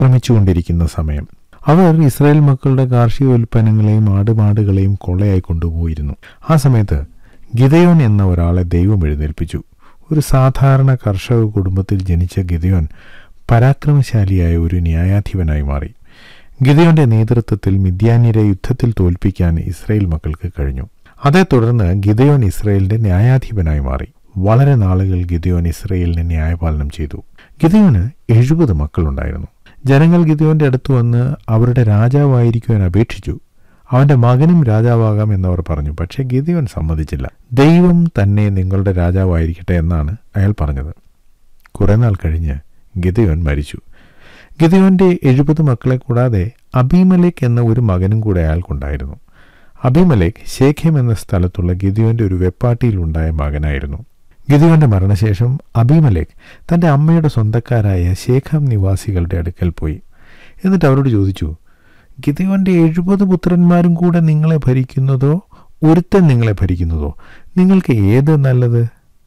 ആക്രമിച്ചുകൊണ്ടിരിക്കുന്ന സമയം അവർ ഇസ്രായേൽ മക്കളുടെ കാർഷിക ഉൽപ്പന്നങ്ങളെയും ആടുമാടുകളെയും കൊള്ളയായി കൊണ്ടുപോയിരുന്നു ആ സമയത്ത് ഗിതയോൻ എന്ന ഒരാളെ ദൈവം എഴുന്നേൽപ്പിച്ചു ഒരു സാധാരണ കർഷക കുടുംബത്തിൽ ജനിച്ച ഗിതയോൻ പരാക്രമശാലിയായ ഒരു ന്യായാധിപനായി മാറി ഗിതയോന്റെ നേതൃത്വത്തിൽ മിദ്യാന്യരെ യുദ്ധത്തിൽ തോൽപ്പിക്കാൻ ഇസ്രായേൽ മക്കൾക്ക് കഴിഞ്ഞു അതേ തുടർന്ന് ഗിതയോൻ ഇസ്രായേലിന്റെ ന്യായാധിപനായി മാറി വളരെ നാളുകൾ ഗിതയോൻ ഇസ്രായേലിനെ ന്യായപാലനം ചെയ്തു ഗിതയോന് എഴുപത് മക്കളുണ്ടായിരുന്നു ജനങ്ങൾ ഗിതയോന്റെ അടുത്ത് വന്ന് അവരുടെ രാജാവായിരിക്കുവാൻ അപേക്ഷിച്ചു അവന്റെ മകനും രാജാവാകാം എന്നവർ പറഞ്ഞു പക്ഷേ ഗിതയോൻ സമ്മതിച്ചില്ല ദൈവം തന്നെ നിങ്ങളുടെ രാജാവായിരിക്കട്ടെ എന്നാണ് അയാൾ പറഞ്ഞത് കുറെ നാൾ കഴിഞ്ഞ് ഗിതയോൻ മരിച്ചു ഗിതയോന്റെ എഴുപത് മക്കളെ കൂടാതെ അബീമലേക്ക് എന്ന ഒരു മകനും കൂടെ അയാൾക്കുണ്ടായിരുന്നു അബിമലേക്ക് ശേഖ്യം എന്ന സ്ഥലത്തുള്ള ഗിദിയോന്റെ ഒരു വെപ്പാട്ടിയിലുണ്ടായ മകനായിരുന്നു ഗിദിയോന്റെ മരണശേഷം അബിമലേക്ക് തന്റെ അമ്മയുടെ സ്വന്തക്കാരായ ശേഖം നിവാസികളുടെ അടുക്കൽ പോയി എന്നിട്ട് അവരോട് ചോദിച്ചു ഗിദിയോന്റെ എഴുപത് പുത്രന്മാരും കൂടെ നിങ്ങളെ ഭരിക്കുന്നതോ ഒരുത്തൻ നിങ്ങളെ ഭരിക്കുന്നതോ നിങ്ങൾക്ക് ഏത് നല്ലത്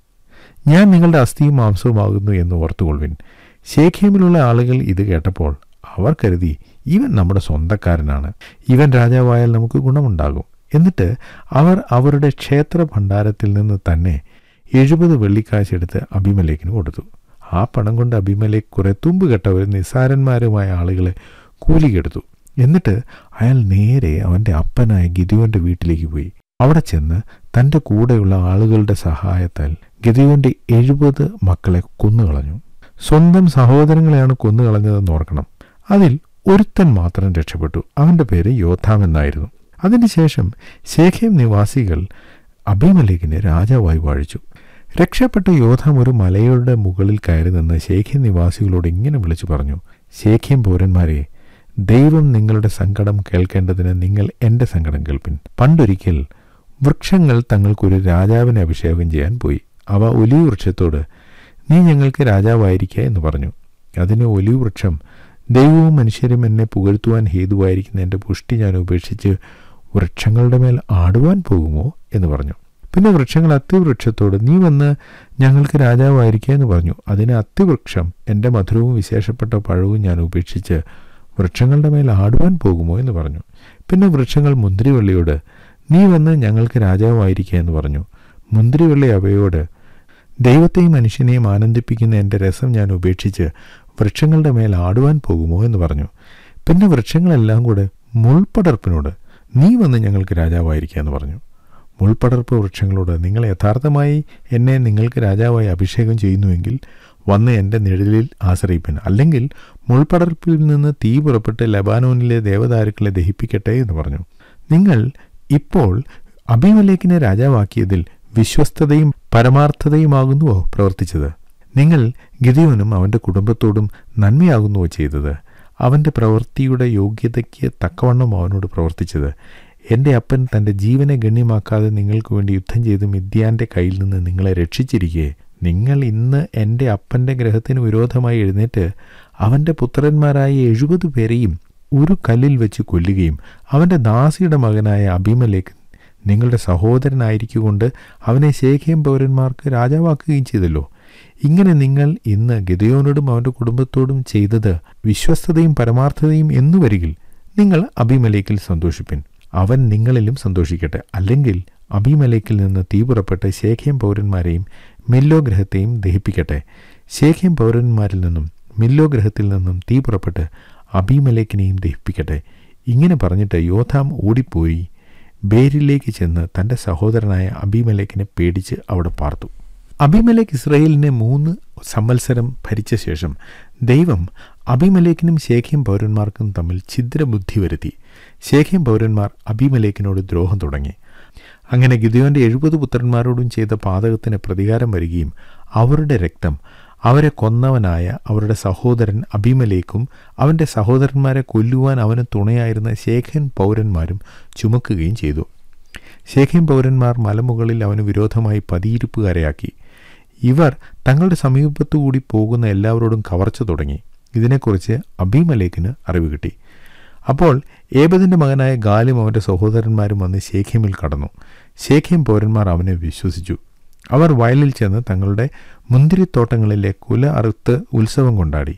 ഞാൻ നിങ്ങളുടെ അസ്ഥിയും മാംസവുമാകുന്നു എന്ന് ഓർത്തുകൊള്ളുവിൻ ശേഖേമിലുള്ള ആളുകൾ ഇത് കേട്ടപ്പോൾ അവർ കരുതി ഇവൻ നമ്മുടെ സ്വന്തക്കാരനാണ് ഇവൻ രാജാവായാൽ നമുക്ക് ഗുണമുണ്ടാകും എന്നിട്ട് അവർ അവരുടെ ക്ഷേത്ര ഭണ്ഡാരത്തിൽ നിന്ന് തന്നെ എഴുപത് വെള്ളിക്കാശെടുത്ത് അഭിമലേക്കിന് കൊടുത്തു ആ പണം കൊണ്ട് അഭിമലേക്ക് കുറെ തുമ്പ് കെട്ടവർ നിസ്സാരന്മാരുമായ ആളുകളെ കൂലിക്കെടുത്തു എന്നിട്ട് അയാൾ നേരെ അവൻ്റെ അപ്പനായ ഗിദിയോന്റെ വീട്ടിലേക്ക് പോയി അവിടെ ചെന്ന് തൻ്റെ കൂടെയുള്ള ആളുകളുടെ സഹായത്താൽ ഗിദിയോന്റെ എഴുപത് മക്കളെ കൊന്നുകളഞ്ഞു സ്വന്തം സഹോദരങ്ങളെയാണ് കൊന്നുകളഞ്ഞതെന്ന് ഓർക്കണം അതിൽ ഒരുത്തൻ മാത്രം രക്ഷപ്പെട്ടു അവന്റെ പേര് യോധാം എന്നായിരുന്നു അതിനുശേഷം ശേഖേം നിവാസികൾ അഭിമലേഖിനെ രാജാവായി വാഴിച്ചു രക്ഷപ്പെട്ട യോധാം ഒരു മലയുടെ മുകളിൽ കയറി നിന്ന് ശേഖ്യം നിവാസികളോട് ഇങ്ങനെ വിളിച്ചു പറഞ്ഞു ശേഖ്യം പൗരന്മാരെ ദൈവം നിങ്ങളുടെ സങ്കടം കേൾക്കേണ്ടതിന് നിങ്ങൾ എൻ്റെ സങ്കടം കേൾപ്പിൻ പണ്ടൊരിക്കൽ വൃക്ഷങ്ങൾ തങ്ങൾക്കൊരു രാജാവിനെ അഭിഷേകം ചെയ്യാൻ പോയി അവ ഒലിവ് വൃക്ഷത്തോട് നീ ഞങ്ങൾക്ക് രാജാവായിരിക്കുക എന്ന് പറഞ്ഞു അതിന് ഒലിവ് വൃക്ഷം ദൈവവും മനുഷ്യരും എന്നെ പുകഴ്ത്തുവാൻ ഹേതുവായിരിക്കുന്ന എൻ്റെ പുഷ്ടി ഞാൻ ഉപേക്ഷിച്ച് വൃക്ഷങ്ങളുടെ മേൽ ആടുവാൻ പോകുമോ എന്ന് പറഞ്ഞു പിന്നെ വൃക്ഷങ്ങൾ അത്തിവൃക്ഷത്തോട് നീ വന്ന് ഞങ്ങൾക്ക് രാജാവായിരിക്കുക എന്ന് പറഞ്ഞു അതിന് അത്തിവൃക്ഷം എൻ്റെ മധുരവും വിശേഷപ്പെട്ട പഴവും ഞാൻ ഉപേക്ഷിച്ച് വൃക്ഷങ്ങളുടെ മേൽ ആടുവാൻ പോകുമോ എന്ന് പറഞ്ഞു പിന്നെ വൃക്ഷങ്ങൾ മുന്തിരിവള്ളിയോട് നീ വന്ന് ഞങ്ങൾക്ക് രാജാവായിരിക്കുക എന്ന് പറഞ്ഞു മുന്തിരിവള്ളി അവയോട് ദൈവത്തെയും മനുഷ്യനെയും ആനന്ദിപ്പിക്കുന്ന എൻ്റെ രസം ഞാൻ ഉപേക്ഷിച്ച് വൃക്ഷങ്ങളുടെ മേൽ ആടുവാൻ പോകുമോ എന്ന് പറഞ്ഞു പിന്നെ വൃക്ഷങ്ങളെല്ലാം കൂടെ മുൾപടർപ്പിനോട് നീ വന്ന് ഞങ്ങൾക്ക് രാജാവായിരിക്കുക എന്ന് പറഞ്ഞു മുൾപടർപ്പ് വൃക്ഷങ്ങളോട് നിങ്ങൾ യഥാർത്ഥമായി എന്നെ നിങ്ങൾക്ക് രാജാവായി അഭിഷേകം ചെയ്യുന്നുവെങ്കിൽ വന്ന് എൻ്റെ നിഴലിൽ ആശ്രയിപ്പൻ അല്ലെങ്കിൽ മുൾപടർപ്പിൽ നിന്ന് തീ പുറപ്പെട്ട് ലബാനോനിലെ ദേവദാരുക്കളെ ദഹിപ്പിക്കട്ടെ എന്ന് പറഞ്ഞു നിങ്ങൾ ഇപ്പോൾ അഭിമലേക്കിനെ രാജാവാക്കിയതിൽ വിശ്വസ്തതയും പരമാർത്ഥതയുമാകുന്നുവോ പ്രവർത്തിച്ചത് നിങ്ങൾ ഗിദിയോനും അവൻ്റെ കുടുംബത്തോടും നന്മയാകുന്നുവോ ചെയ്തത് അവൻ്റെ പ്രവൃത്തിയുടെ യോഗ്യതയ്ക്ക് തക്കവണ്ണം അവനോട് പ്രവർത്തിച്ചത് എൻ്റെ അപ്പൻ തൻ്റെ ജീവനെ ഗണ്യമാക്കാതെ നിങ്ങൾക്ക് വേണ്ടി യുദ്ധം ചെയ്ത് മിഥ്യാൻ്റെ കയ്യിൽ നിന്ന് നിങ്ങളെ രക്ഷിച്ചിരിക്കെ നിങ്ങൾ ഇന്ന് എൻ്റെ അപ്പൻ്റെ ഗ്രഹത്തിന് വിരോധമായി എഴുന്നേറ്റ് അവൻ്റെ പുത്രന്മാരായ എഴുപത് പേരെയും ഒരു കല്ലിൽ വെച്ച് കൊല്ലുകയും അവൻ്റെ ദാസിയുടെ മകനായ അഭിമലേക്ക് നിങ്ങളുടെ സഹോദരനായിരിക്കുകൊണ്ട് അവനെ ശേഖയം പൗരന്മാർക്ക് രാജാവാക്കുകയും ചെയ്തല്ലോ ഇങ്ങനെ നിങ്ങൾ ഇന്ന് ഗിതയോനോടും അവൻ്റെ കുടുംബത്തോടും ചെയ്തത് വിശ്വസ്തതയും പരമാർത്ഥതയും എന്നു വരികിൽ നിങ്ങൾ അഭിമലേക്കിൽ സന്തോഷിപ്പിൻ അവൻ നിങ്ങളിലും സന്തോഷിക്കട്ടെ അല്ലെങ്കിൽ അഭിമലേക്കിൽ നിന്ന് തീ പുറപ്പെട്ട് ശേഖയം പൗരന്മാരെയും മില്ലോ ഗ്രഹത്തെയും ദഹിപ്പിക്കട്ടെ ശേഖയം പൗരന്മാരിൽ നിന്നും മില്ലോ ഗ്രഹത്തിൽ നിന്നും തീ പുറപ്പെട്ട് അഭിമലേക്കിനെയും ദഹിപ്പിക്കട്ടെ ഇങ്ങനെ പറഞ്ഞിട്ട് യോധാം ഓടിപ്പോയി ബേരിലേക്ക് ചെന്ന് തൻ്റെ സഹോദരനായ അബിമലേക്കിനെ പേടിച്ച് അവിടെ പാർത്തു അബിമലേക്ക് ഇസ്രയേലിനെ മൂന്ന് സംവത്സരം ഭരിച്ച ശേഷം ദൈവം അബിമലേക്കിനും ശേഖ്യം പൗരന്മാർക്കും തമ്മിൽ ഛിദ്രബുദ്ധി വരുത്തി ശേഖ്യം പൗരന്മാർ അബിമലേക്കിനോട് ദ്രോഹം തുടങ്ങി അങ്ങനെ ഗിദിയോന്റെ എഴുപത് പുത്രന്മാരോടും ചെയ്ത പാതകത്തിന് പ്രതികാരം വരികയും അവരുടെ രക്തം അവരെ കൊന്നവനായ അവരുടെ സഹോദരൻ അഭിമലേക്കും അവൻ്റെ സഹോദരന്മാരെ കൊല്ലുവാൻ അവന് തുണയായിരുന്ന ശേഖൻ പൗരന്മാരും ചുമക്കുകയും ചെയ്തു ശേഖൻ പൗരന്മാർ മലമുകളിൽ അവന് വിരോധമായി പതിയിരിപ്പുകാരെയാക്കി ഇവർ തങ്ങളുടെ സമീപത്തുകൂടി പോകുന്ന എല്ലാവരോടും കവർച്ച തുടങ്ങി ഇതിനെക്കുറിച്ച് അബിമലേക്കിന് അറിവ് കിട്ടി അപ്പോൾ ഏബദിൻ്റെ മകനായ ഗാലും അവൻ്റെ സഹോദരന്മാരും വന്ന് ശേഖ്യമിൽ കടന്നു ശേഖ്യം പൗരന്മാർ അവനെ വിശ്വസിച്ചു അവർ വയലിൽ ചെന്ന് തങ്ങളുടെ മുന്തിരിത്തോട്ടങ്ങളിലെ കുല അറുത്ത് ഉത്സവം കൊണ്ടാടി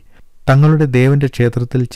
തങ്ങളുടെ ദേവന്റെ ക്ഷേത്രത്തിൽ